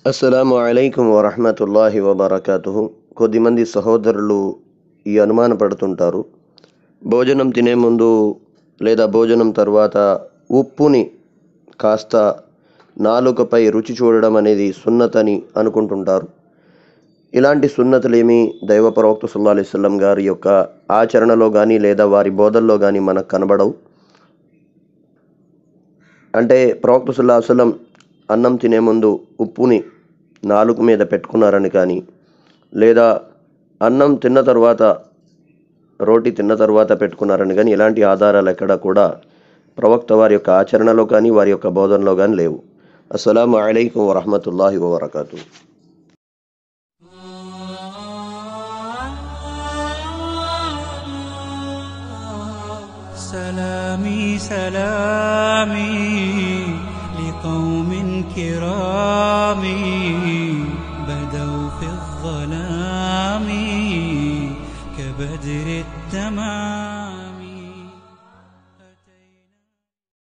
అస్సలాము అలైకుం వరహమతుల్లాహి వబర్కాతుహు కొద్దిమంది సహోదరులు ఈ అనుమాన పడుతుంటారు భోజనం తినే ముందు లేదా భోజనం తర్వాత ఉప్పుని కాస్త నాలుకపై రుచి చూడడం అనేది సున్నతని అనుకుంటుంటారు ఇలాంటి సున్నతులేమి దైవ ప్రవక్త సుల్లా అలిస్లం గారి యొక్క ఆచరణలో కానీ లేదా వారి బోధల్లో కానీ మనకు కనబడవు అంటే ప్రవక్త సుల్లా అసలం అన్నం తినే ముందు ఉప్పుని నాలుగు మీద పెట్టుకున్నారని కానీ లేదా అన్నం తిన్న తర్వాత రోటి తిన్న తర్వాత పెట్టుకున్నారని కానీ ఇలాంటి ఆధారాలు ఎక్కడ కూడా ప్రవక్త వారి యొక్క ఆచరణలో కానీ వారి యొక్క బోధనలో కానీ లేవు అస్సలం అయికం వరహమతుల్లాహి వబర్కాతు سلامي سلامي لقوم كرام بدوا في الظلام كبدر التمام